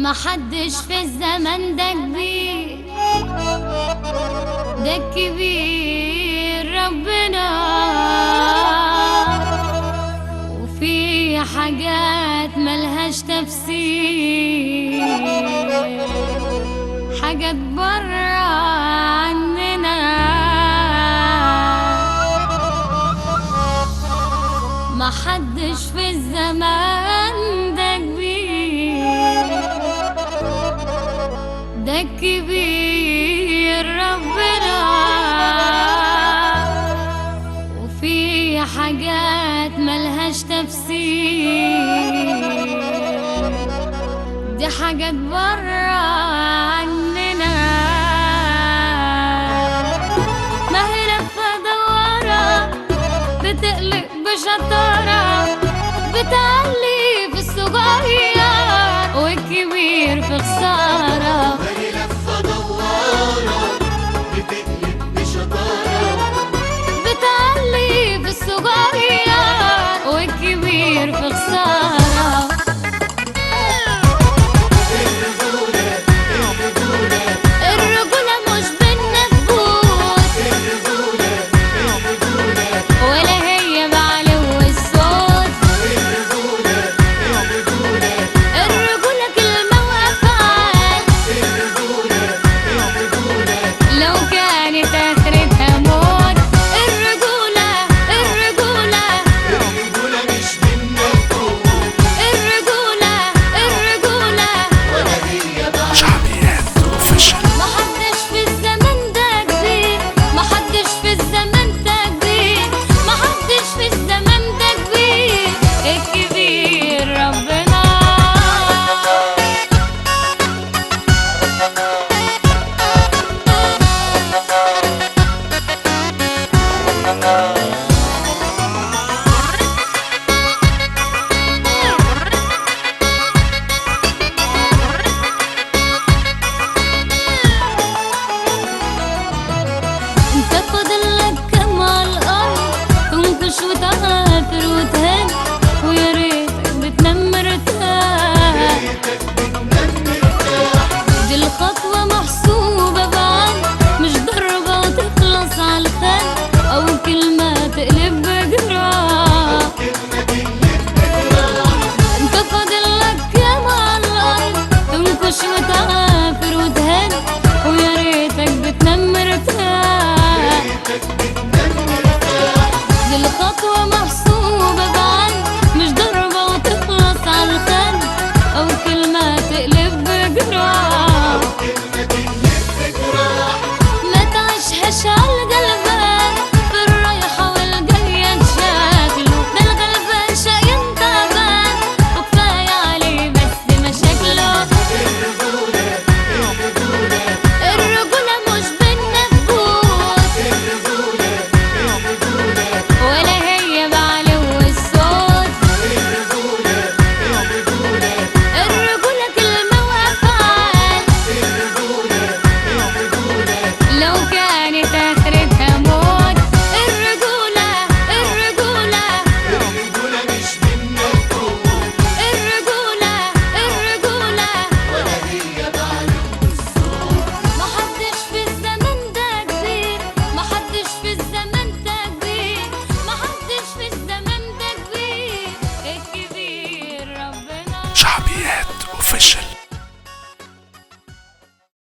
محدش في الزمن ده كبير ده كبير ربنا وفي حاجات ملهاش تفسير حاجات برا عننا محدش في الزمان ده كبير ده كبير ربنا وفي حاجات ملهاش تفسير دي حاجات برا عننا ما هي لفة دوارة بتقلق بشطارة بتعلي في الصغير والكبير في خسارة هي لفة دوارة بتقلب بشطارة بتعلي في الصغير والكبير في خسارة الرجولة الرجولة الرجولة مش بالنفوس الرجولة الرجولة ولا هي بعلو الصوت الرجولة الرجولة الرجولة كلمة وأفعال الرجولة الرجولة لو كانت آخرتها موت الرجولة الرجولة الرجولة مش بالنفوس الرجولة الرجولة ولا هي بعد شعبيات اوفيشال محدش في الزمن ده كبير محدش في الزمن ده كبير محدش في الزمن ده كبير الكبير ربنا انت فاضل لك كم على الارض تنكش وتعافر وتهان ويا ريتك بتنام مرتاح دي الخطوة محسوبة بعد مش ضربة وتخلص على الخان أو كلمة تقلب بجراح انت فاضل لك كام على الأرض تنكش وتعافر وتهان ويا ريتك بتنام مرتاح دي الخطوة محسوبة بعد مش ضربة وتخلص على الخان أو كلمة تقلب بجراح ما تعيشهاش عالقلبان في الرايحة والجاية تشاكله ده الغلبان شقيان تعبان وكفاية عليه بس مشاكله الرجولة مش بالنفوس ولا هي بعلو الصوت الرجولة كلمة وأفعال لو كانت آخرتها موت الرجولة الرجولة الرجولة مش بالنفوس الرجولة الرجولة ولا هي بعد محدش في الزمن ده كبير محدش في الزمن ده كبير محدش في الزمن ده كبير الكبير ربنا شعبيات اوفيشال